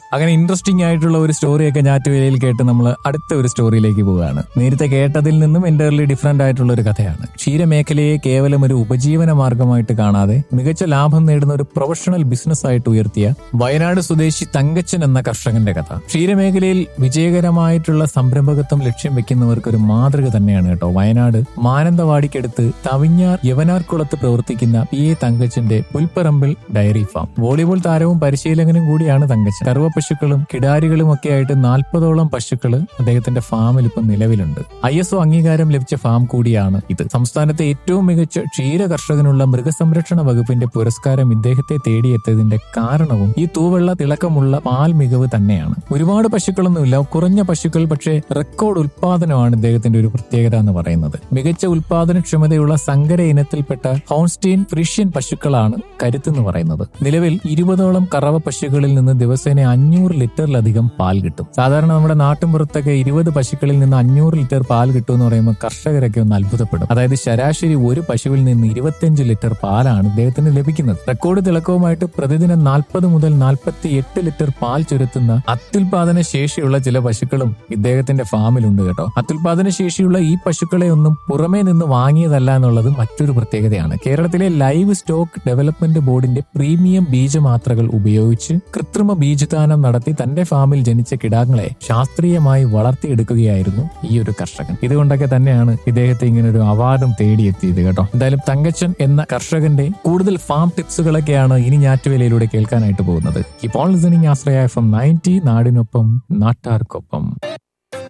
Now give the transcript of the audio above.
അങ്ങനെ ഇൻട്രസ്റ്റിംഗ് ആയിട്ടുള്ള ഒരു സ്റ്റോറിയൊക്കെ ഞാറ്റുവേലയിൽ കേട്ട് നമ്മൾ അടുത്ത ഒരു സ്റ്റോറിയിലേക്ക് പോവുകയാണ് നേരത്തെ കേട്ടതിൽ നിന്നും എൻ്റർലി ഡിഫറെന്റ് ആയിട്ടുള്ള ഒരു കഥയാണ് ക്ഷീരമേഖലയെ കേവലം ഒരു ഉപജീവന മാർഗമായിട്ട് കാണാതെ മികച്ച ലാഭം നേടുന്ന ഒരു പ്രൊഫഷണൽ ബിസിനസ് ആയിട്ട് ഉയർത്തിയ വയനാട് സ്വദേശി തങ്കച്ചൻ എന്ന കർഷകന്റെ കഥ ക്ഷീരമേഖലയിൽ വിജയകരമായിട്ടുള്ള സംരംഭകത്വം ലക്ഷ്യം വെക്കുന്നവർക്ക് ഒരു മാതൃക തന്നെയാണ് കേട്ടോ വയനാട് മാനന്തവാടിക്കടുത്ത് തവിഞ്ഞാർ യവനാർകുളത്ത് പ്രവർത്തിക്കുന്ന പി എ തങ്കച്ചന്റെ പുൽപ്പറമ്പിൽ ഡയറി ഫാം വോളിബോൾ താരവും പരിശീലകനും കൂടിയാണ് തങ്കച്ചൻ കറുവ പശുക്കളും കിടാരികളും ഒക്കെ ആയിട്ട് നാൽപ്പതോളം പശുക്കള് അദ്ദേഹത്തിന്റെ ഫാമിൽ ഇപ്പം നിലവിലുണ്ട് ഐ എസ് ഒ അംഗീകാരം ലഭിച്ച ഫാം കൂടിയാണ് ഇത് സംസ്ഥാനത്തെ ഏറ്റവും മികച്ച ക്ഷീര കർഷകനുള്ള മൃഗസംരക്ഷണ വകുപ്പിന്റെ പുരസ്കാരം ഇദ്ദേഹത്തെ തേടിയെത്തിയതിന്റെ കാരണവും ഈ തൂവെള്ള തിളക്കമുള്ള പാൽ മികവ് തന്നെയാണ് ഒരുപാട് പശുക്കളൊന്നുമില്ല കുറഞ്ഞ പശുക്കൾ പക്ഷേ റെക്കോർഡ് ഉൽപാദനമാണ് ഇദ്ദേഹത്തിന്റെ ഒരു പ്രത്യേകത എന്ന് പറയുന്നത് മികച്ച ഉൽപാദനക്ഷമതയുള്ള സങ്കര ഇനത്തിൽപ്പെട്ട ഹോൺസ്റ്റീൻ ഫ്രിഷ്യൻ പശുക്കളാണ് കരുത്തെന്ന് പറയുന്നത് നിലവിൽ ഇരുപതോളം കറവ പശുക്കളിൽ നിന്ന് ദിവസേന അഞ്ഞൂറ് ലിറ്ററിലധികം പാൽ കിട്ടും സാധാരണ നമ്മുടെ നാട്ടിൻപുറത്തൊക്കെ ഇരുപത് പശുക്കളിൽ നിന്ന് അഞ്ഞൂറ് ലിറ്റർ പാൽ കിട്ടും എന്ന് പറയുമ്പോൾ കർഷകരൊക്കെ ഒന്ന് അത്ഭുതപ്പെടും അതായത് ശരാശരി ഒരു പശുവിൽ നിന്ന് ഇരുപത്തിയഞ്ച് ലിറ്റർ പാലാണ് ഇദ്ദേഹത്തിന് ലഭിക്കുന്നത് റെക്കോർഡ് തിളക്കവുമായിട്ട് പ്രതിദിനം നാൽപ്പത് മുതൽ നാൽപ്പത്തി എട്ട് ലിറ്റർ പാൽ ചുരത്തുന്ന അത്യുൽപാദന ശേഷിയുള്ള ചില പശുക്കളും ഇദ്ദേഹത്തിന്റെ ഫാമിലുണ്ട് കേട്ടോ അത്യുൽപാദന ശേഷിയുള്ള ഈ പശുക്കളെ ഒന്നും പുറമേ നിന്ന് വാങ്ങിയതല്ല എന്നുള്ളത് മറ്റൊരു പ്രത്യേകതയാണ് കേരളത്തിലെ ലൈവ് സ്റ്റോക്ക് ഡെവലപ്മെന്റ് ബോർഡിന്റെ പ്രീമിയം ബീജമാത്രകൾ ഉപയോഗിച്ച് കൃത്രിമ ബീജദാനം നടത്തി തന്റെ ഫാമിൽ ജനിച്ച കിടാങ്ങളെ ശാസ്ത്രീയമായി വളർത്തിയെടുക്കുകയായിരുന്നു ഈ ഒരു കർഷകൻ ഇതുകൊണ്ടൊക്കെ തന്നെയാണ് ഇദ്ദേഹത്തെ ഇങ്ങനെ ഒരു അവാർഡും തേടിയെത്തിയത് കേട്ടോ എന്തായാലും തങ്കച്ചൻ എന്ന കർഷകന്റെ കൂടുതൽ ഫാം ടിപ്സുകളൊക്കെയാണ് ഇനി ഞാറ്റുവേലയിലൂടെ കേൾക്കാനായിട്ട് പോകുന്നത് ഇപ്പോൾ listening Ashraya F M ninety നാടിനൊപ്പം നാട്ടാർക്കൊപ്പം